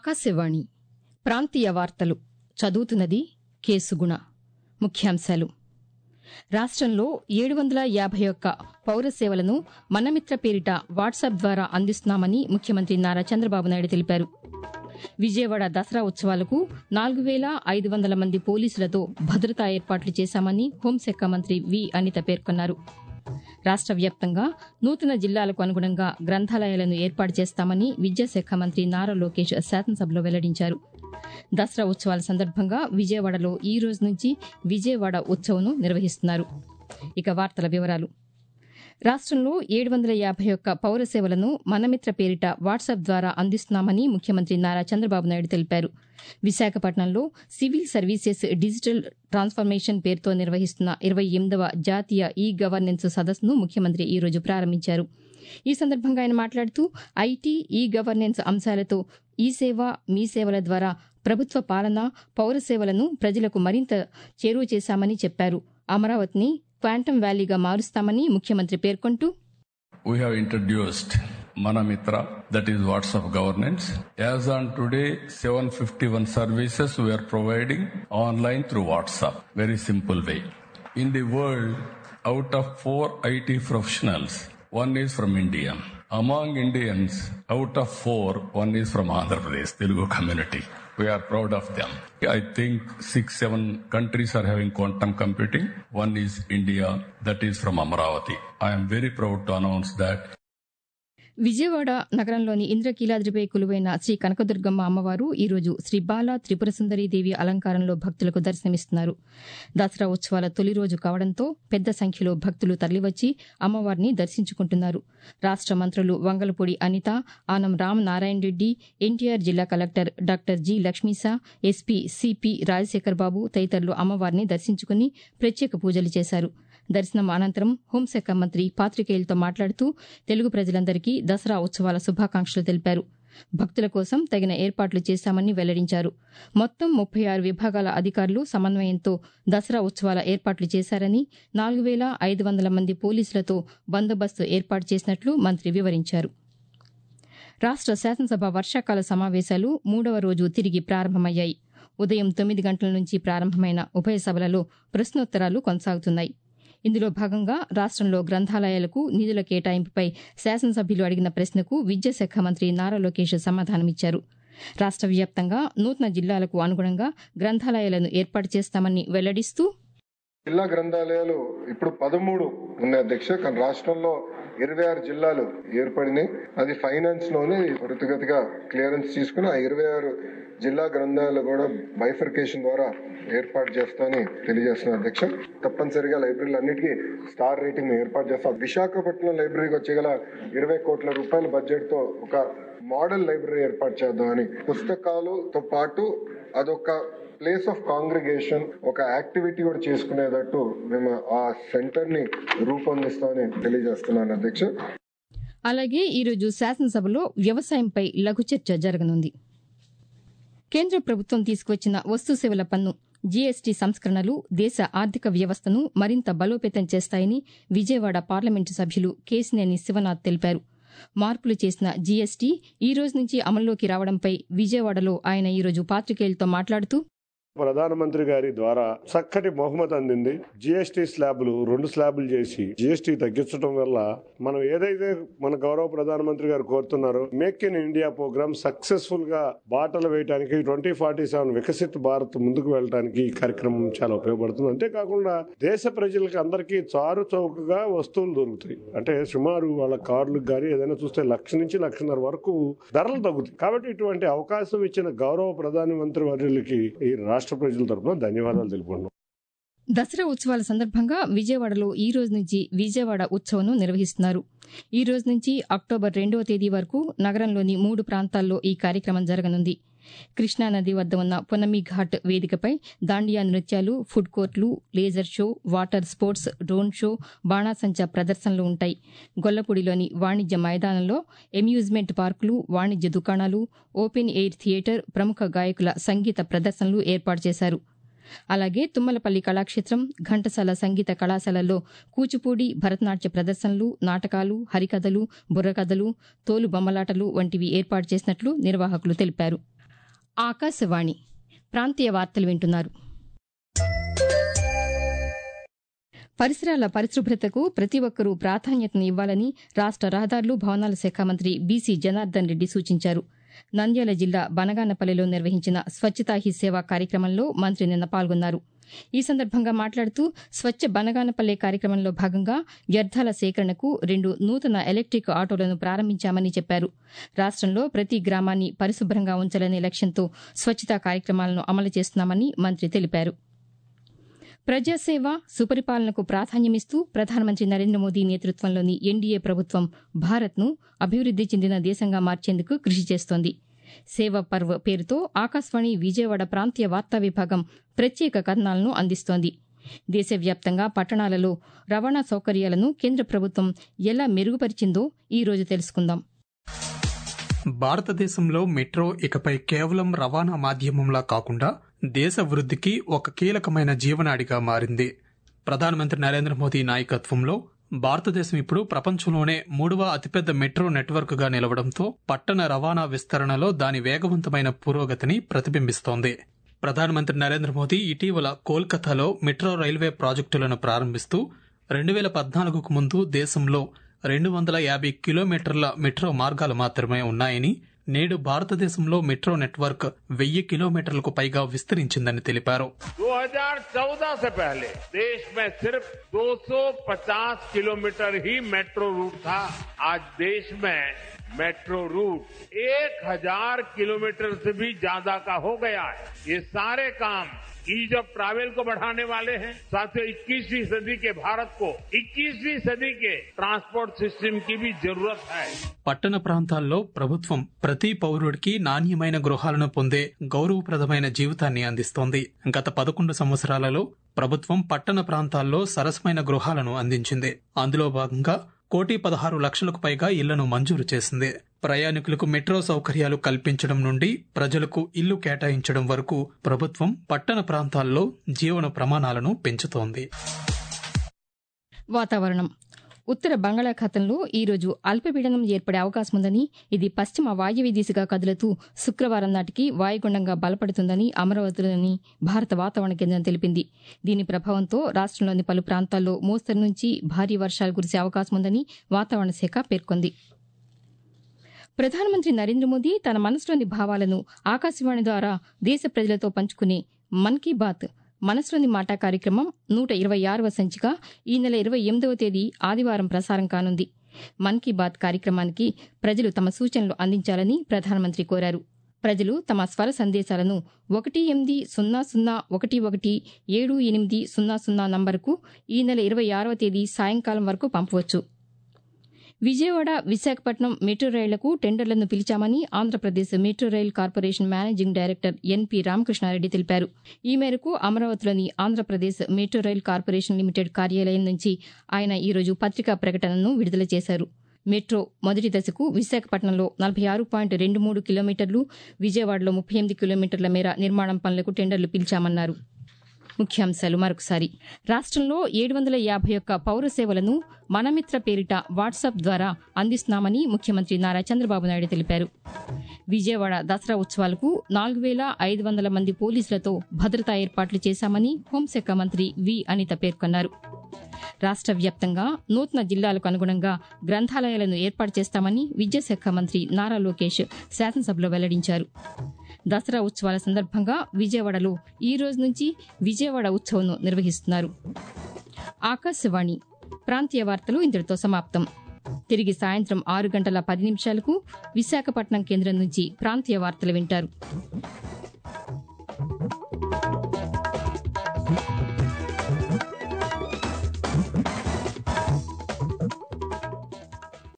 ఆకాశవాణి ప్రాంతీయ వార్తలు చదువుతున్నది కేసుగుణ ముఖ్యాంశాలు రాష్ట్రంలో ఏడు వందల యాభై ఒక్క పౌర సేవలను మనమిత్ర పేరిట వాట్సాప్ ద్వారా అందిస్తున్నామని ముఖ్యమంత్రి నారా చంద్రబాబు నాయుడు తెలిపారు విజయవాడ దసరా ఉత్సవాలకు నాలుగు వేల ఐదు వందల మంది పోలీసులతో భద్రతా ఏర్పాట్లు చేశామని హోంశాఖ మంత్రి వి అనిత పేర్కొన్నారు రాష్ట్ర వ్యాప్తంగా నూతన జిల్లాలకు అనుగుణంగా గ్రంథాలయాలను ఏర్పాటు చేస్తామని విద్యాశాఖ మంత్రి నారా లోకేష్ శాసనసభలో వెల్లడించారు దసరా ఉత్సవాల సందర్భంగా విజయవాడలో ఈ రోజు నుంచి విజయవాడ ఉత్సవం నిర్వహిస్తున్నారు ఇక వార్తల వివరాలు రాష్ట్రంలో ఏడు వందల యాభై ఒక్క పౌర సేవలను మనమిత్ర పేరిట వాట్సాప్ ద్వారా అందిస్తున్నామని ముఖ్యమంత్రి నారా చంద్రబాబు నాయుడు తెలిపారు విశాఖపట్నంలో సివిల్ సర్వీసెస్ డిజిటల్ ట్రాన్స్ఫర్మేషన్ పేరుతో నిర్వహిస్తున్న ఇరవై ఎనిమిదవ జాతీయ ఈ గవర్నెన్స్ సదస్సును ముఖ్యమంత్రి ఈ రోజు ప్రారంభించారు ఈ సందర్భంగా ఆయన మాట్లాడుతూ ఐటీ ఈ గవర్నెన్స్ అంశాలతో ఈ సేవ మీ సేవల ద్వారా ప్రభుత్వ పాలన పౌర సేవలను ప్రజలకు మరింత చేరువ చేశామని చెప్పారు అమరావతిని క్వాంటమ్ వ్యాలీగా మారుస్తామని ముఖ్యమంత్రి పేర్కొంటూ we have introduced Manamitra, that is WhatsApp governance. As on today, 751 services we are providing online through WhatsApp. Very simple way. In the world, out of four IT professionals, one is from India. Among Indians, out of four, one is from Andhra Pradesh, Telugu community. We are proud of them. I think six, seven countries are having quantum computing. One is India, that is from Amaravati. I am very proud to announce that Vijayawada నగరంలోని ఇంద్రకీలాద్రిపై కొలువైన శ్రీ కనకదుర్గమ్మ అమ్మవారు ఈరోజు శ్రీ బాల త్రిపుర దేవి అలంకారంలో భక్తులకు దర్శనమిస్తున్నారు దసరా ఉత్సవాల తొలి రోజు కావడంతో పెద్ద సంఖ్యలో భక్తులు తరలివచ్చి అమ్మవారిని దర్శించుకుంటున్నారు రాష్ట మంత్రులు వంగలపూడి అనిత ఆనం రామనారాయణ రెడ్డి ఎన్టీఆర్ జిల్లా collector doctor G Lakshmisha SP CP Rajasekhar Babu తదితరులు అమ్మవారిని దర్శించుకుని ప్రత్యేక పూజలు చేశారు దర్శనం అనంతరం హోంశాఖ మంత్రి పాతికేయులతో మాట్లాడుతూ తెలుగు ప్రజలందరికీ దసరా ఉత్సవాల శుభాకాంక్షలు తెలిపారు భక్తుల కోసం తగిన ఏర్పాట్లు చేశామని వెల్లడించారు మొత్తం ముప్పై ఆరు విభాగాల అధికారులు సమన్వయంతో దసరా ఉత్సవాల ఏర్పాట్లు చేశారని నాలుగు వేల ఐదు వందల మంది పోలీసులతో బందోబస్తు ఏర్పాటు చేసినట్లు మంత్రి వివరించారు రాష్ట శాసనసభ వర్షాకాల సమావేశాలు మూడవ రోజు తిరిగి ప్రారంభమయ్యాయి ఉదయం తొమ్మిది గంటల నుంచి ప్రారంభమైన ఉభయ సభలలో ప్రశ్నోత్తరాలు కొనసాగుతున్నాయి ఇందులో భాగంగా రాష్ట్రంలో గ్రంథాలయాలకు నిధుల కేటాయింపుపై శాసనసభ్యులు అడిగిన ప్రశ్నకు విద్యాశాఖ మంత్రి నారా లోకేష్ సమాధానమిచ్చారు రాష్ట్ర వ్యాప్తంగా నూతన జిల్లాలకు అనుగుణంగా గ్రంథాలయాలను ఏర్పాటు చేస్తామని వెల్లడిస్తూ జిల్లా గ్రంథాలయాలు ఇప్పుడు పదమూడు ఉన్నాయి అధ్యక్ష కానీ రాష్ట్రంలో ఇరవై ఆరు జిల్లాలు ఏర్పడినాయి అది ఫైనాన్స్ లోనే త్వరితగతిగా క్లియరెన్స్ తీసుకుని ఆ ఇరవై ఆరు జిల్లా గ్రంథాలు కూడా బైఫర్కేషన్ ద్వారా ఏర్పాటు చేస్తామని తెలియజేస్తున్నారు అధ్యక్ష తప్పనిసరిగా లైబ్రరీలు అన్నిటికీ స్టార్ రేటింగ్ ఏర్పాటు చేస్తాం విశాఖపట్నం లైబ్రరీకి వచ్చేగల ఇరవై కోట్ల రూపాయల బడ్జెట్ తో ఒక మోడల్ లైబ్రరీ ఏర్పాటు చేద్దామని పుస్తకాలతో పాటు అదొక ప్లేస్ ఆఫ్ కాంగ్రిగేషన్ ఒక యాక్టివిటీ కూడా చేసుకునేటట్టు మేము ఆ సెంటర్ ని రూపొందిస్తామని తెలియజేస్తున్నాను అధ్యక్ష అలాగే ఈరోజు శాసనసభలో వ్యవసాయంపై లఘు చర్చ జరగనుంది కేంద్ర ప్రభుత్వం తీసుకువచ్చిన వస్తు సేవల పన్ను జీఎస్టీ సంస్కరణలు దేశ ఆర్థిక వ్యవస్థను మరింత బలోపేతం చేస్తాయని విజయవాడ పార్లమెంటు సభ్యులు కేసినేని శివనాథ్ తెలిపారు మార్పులు చేసిన జీఎస్టీ ఈ రోజు నుంచి అమల్లోకి రావడంపై విజయవాడలో ఆయన ఈరోజు పాతికేయులతో మాట్లాడుతూ ప్రధానమంత్రి గారి ద్వారా చక్కటి బహుమతి అందింది జిఎస్టీ స్లాబులు రెండు స్లాబులు చేసి జిఎస్టీ తగ్గించడం వల్ల మనం ఏదైతే మన గౌరవ ప్రధానమంత్రి గారు కోరుతున్నారో make in India program successful గా బాటలు వేయడానికి twenty forty seven Viksit Bharat ముందుకు వెళ్ళడానికి ఈ కార్యక్రమం చాలా ఉపయోగపడుతుంది అంతేకాకుండా దేశ ప్రజలకు అందరికీ చారు చౌకగా వస్తువులు దొరుకుతాయి అంటే సుమారు వాళ్ళ కార్లకు కానీ ఏదైనా చూస్తే లక్ష నుంచి లక్షన్నర వరకు ధరలు తగ్గుతాయి కాబట్టి ఇటువంటి అవకాశం ఇచ్చిన గౌరవ ప్రధానమంత్రి వర్యులకి ఈ రాష్ట్ర రాష్ట్ర ప్రజల తరఫున ధన్యవాదాలు తెలుపుకుంటున్నాం దసరా ఉత్సవాల సందర్భంగా విజయవాడలో ఈ రోజు నుంచి విజయవాడ ఉత్సవం నిర్వహిస్తున్నారు ఈ రోజు నుంచి అక్టోబర్ రెండవ తేదీ వరకు నగరంలోని మూడు ప్రాంతాల్లో ఈ కార్యక్రమం జరగనుంది కృష్ణానది వద్ద ఉన్న పునమి ఘాట్ వేదికపై దాండియా నృత్యాలు ఫుడ్ కోర్టులు laser show water sports drone show బాణాసంచా ప్రదర్శనలు ఉంటాయి గొల్లపూడిలోని వాణిజ్య మైదానంలో అమ్యూజ్మెంట్ పార్కులు వాణిజ్య దుకాణాలు ఓపెన్ ఎయిర్ థియేటర్ ప్రముఖ గాయకుల సంగీత ప్రదర్శనలు ఏర్పాటు చేశారు అలాగే తుమ్మలపల్లి కళాక్షేత్రం ఘంటసాల సంగీత కళాశాలల్లో కూచిపూడి భరతనాట్య ప్రదర్శనలు నాటకాలు హరికథలు బుర్రకథలు తోలు బొమ్మలాటలు వంటివి ఏర్పాటు చేసినట్లు నిర్వాహకులు తెలిపారు ఆకాశవాణి ప్రాంతీయ వార్తలు వింటున్నారు పరిసరాల పరిశుభ్రతకు ప్రతి ఒక్కరూ ప్రాధాన్యతను ఇవ్వాలని రాష్ట రహదారులు భవనాల శాఖ మంత్రి బీసీ జనార్దన్ రెడ్డి సూచించారు నంద్యాల జిల్లా బనగానపల్లిలో నిర్వహించిన స్వచ్ఛతా హీ సేవ కార్యక్రమంలో మంత్రి నిన్న పాల్గొన్నారు ఈ సందర్భంగా మాట్లాడుతూ స్వచ్ఛ బనగానపల్లె కార్యక్రమంలో భాగంగా వ్యర్థాల సేకరణకు రెండు నూతన ఎలక్టిక్ ఆటోలను ప్రారంభించామని చెప్పారు రాష్టంలో ప్రతి గ్రామాన్ని పరిశుభ్రంగా ఉంచాలనే లక్ష్యంతో స్వచ్ఛతా కార్యక్రమాలను అమలు చేస్తున్నామని మంత్రి తెలిపారు ప్రజాసేవ సుపరిపాలనకు ప్రాధాన్యమిస్తూ ప్రధానమంత్రి నరేంద్ర మోదీ నేతృత్వంలోని ఎన్డీఏ ప్రభుత్వం భారత్ను అభివృద్ది చెందిన దేశంగా మార్చేందుకు కృషి చేస్తోంది సేవ పర్వ్ పేరుతో ఆకాశవాణి విజయవాడ ప్రాంతీయ వార్తా విభాగం ప్రత్యేక కథనాలను అందిస్తోంది దేశవ్యాప్తంగా పట్టణాలలో రవాణా సౌకర్యాలను కేంద్ర ప్రభుత్వం ఎలా మెరుగుపరిచిందో ఈ రోజు తెలుసుకుందాం భారతదేశంలో మెట్రో ఇకపై కేవలం రవాణా మాధ్యమంలా కాకుండా దేశ వృద్ధికి ఒక కీలకమైన జీవనాడిగా మారింది ప్రధానమంత్రి నరేంద్ర మోదీ నాయకత్వంలో భారతదేశం ఇప్పుడు ప్రపంచంలోనే మూడవ అతిపెద్ద మెట్రో నెట్వర్క్గా నిలవడంతో పట్టణ రవాణా విస్తరణలో దాని వేగవంతమైన పురోగతిని ప్రతిబింబిస్తోంది ప్రధానమంత్రి నరేంద్ర మోదీ ఇటీవల కోల్కతాలో మెట్రో రైల్వే ప్రాజెక్టులను ప్రారంభిస్తూ రెండు వేల పద్నాలుగుకు ముందు దేశంలో రెండు వందల యాభై కిలోమీటర్ల మెట్రో మార్గాలు మాత్రమే ఉన్నాయని నేడు భారతదేశంలో మెట్రో నెట్వర్క్ వెయ్యి కిలోమీటర్లకు పైగా విస్తరించిందని తెలిపారు 2014 से पहले देश में सिर्फ 250 किलोमीटर ही मेट्रो रूट था आज देश में मेट्रो रूट 1000 किलोमीटर से भी ज्यादा का हो गया है ये सारे काम ईज ऑफ ट्रैवल को बढ़ाने वाले हैं साथियों 21वीं सदी के भारत को 21वीं सदी के ट्रांसपोर्ट सिस्टम की भी जरूरत है పట్టణ ప్రాంతాల్లో ప్రభుత్వం ప్రతి పౌరుడికి నాణ్యమైన గృహాలను పొందే గౌరవప్రదమైన జీవితాన్ని అందిస్తోంది గత పదకొండు సంవత్సరాలలో ప్రభుత్వం పట్టణ ప్రాంతాల్లో సరసమైన గృహాలను అందించింది అందులో భాగంగా కోటి పదహారు లక్షలకు పైగా ఇళ్లను మంజూరు చేసింది ప్రయాణికులకు మెట్రో సౌకర్యాలు కల్పించడం నుండి ప్రజలకు ఇల్లు కేటాయించడం వరకు ప్రభుత్వం పట్టణ ప్రాంతాల్లో జీవన ప్రమాణాలను పెంచుతోంది వాతావరణం ఉత్తర బంగాళాఖాతంలో ఈరోజు అల్పపీడనం ఏర్పడే అవకాశం ఉందని ఇది పశ్చిమ వాయువ్య దిశగా కదులుతూ శుక్రవారం నాటికి వాయుగుండంగా బలపడుతుందని అమరావతిలోని భారత వాతావరణ కేంద్రం తెలిపింది దీని ప్రభావంతో రాష్టంలోని పలు ప్రాంతాల్లో మోస్తరు నుంచి భారీ వర్షాలు కురిసే అవకాశం ఉందని వాతావరణ శాఖ పేర్కొంది ప్రధానమంత్రి నరేంద్ర మోదీ తన మనసులోని భావాలను ఆకాశవాణి ద్వారా దేశ ప్రజలతో పంచుకునే మన్ కీ బాత్ మనసులోని మాట కార్యక్రమం నూట ఇరవై ఆరవ సంచిక ఈ నెల ఇరవై ఎనిమిదవ తేదీ ఆదివారం ప్రసారం కానుంది మన్ కీ బాత్ కార్యక్రమానికి ప్రజలు తమ సూచనలు అందించాలని ప్రధానమంత్రి కోరారు ప్రజలు తమ స్వర సందేశాలను ఒకటి ఎనిమిది సున్నా సున్నా ఒకటి ఒకటి ఏడు ఎనిమిది సున్నా సున్నా నంబరుకు ఈ నెల ఇరవై ఆరవ తేదీ సాయంకాలం వరకు పంపవచ్చు విజయవాడ విశాఖపట్నం మెట్రో రైళ్లకు టెండర్లను పిలిచామని Andhra Pradesh metro rail corporation managing director NP Ramakrishna Reddy తెలిపారు ఈ మేరకు అమరావతిలోని Andhra Pradesh metro rail corporation limited కార్యాలయం నుంచి ఆయన ఈరోజు పత్రికా ప్రకటనను విడుదల చేశారు మెట్రో మొదటి దశకు విశాఖపట్నంలో నలభై ఆరు పాయింట్ రెండు మూడు కిలోమీటర్లు విజయవాడలో ముప్పై ఎనిమిది కిలోమీటర్ల మేర నిర్మాణం పనులకు టెండర్లు పిలిచామన్నారు ముఖ్యాంశాలు మరొకసారి రాష్ట్రంలో ఏడు వందల యాభై ఒక్క పౌర సేవలను మనమిత్ర పేరిట వాట్సాప్ ద్వారా అందిస్తున్నామని ముఖ్యమంత్రి నారా చంద్రబాబు నాయుడు తెలిపారు విజయవాడ దసరా ఉత్సవాలకు నాలుగు వేల ఐదు వందల మంది పోలీసులతో భద్రతా ఏర్పాట్లు చేశామని హోంశాఖ మంత్రి వి అనిత పేర్కొన్నారు రాష్ట్ర వ్యాప్తంగా నూతన జిల్లాలకు అనుగుణంగా గ్రంథాలయాలను ఏర్పాటు చేస్తామని విద్యాశాఖ మంత్రి నారా లోకేష్ శాసనసభలో వెల్లడించారు దసరా ఉత్సవాల సందర్భంగా విజయవాడలో ఈ రోజు నుంచి విజయవాడ ఉత్సవంను నిర్వహిస్తున్నారు ఆకాశవాణి ప్రాంతీయ వార్తలు ఇంతటితో సమాప్తం తిరిగి సాయంత్రం ఆరు గంటల పది నిమిషాలకు విశాఖపట్నం కేంద్రం నుంచి ప్రాంతీయ వార్తలు వింటారు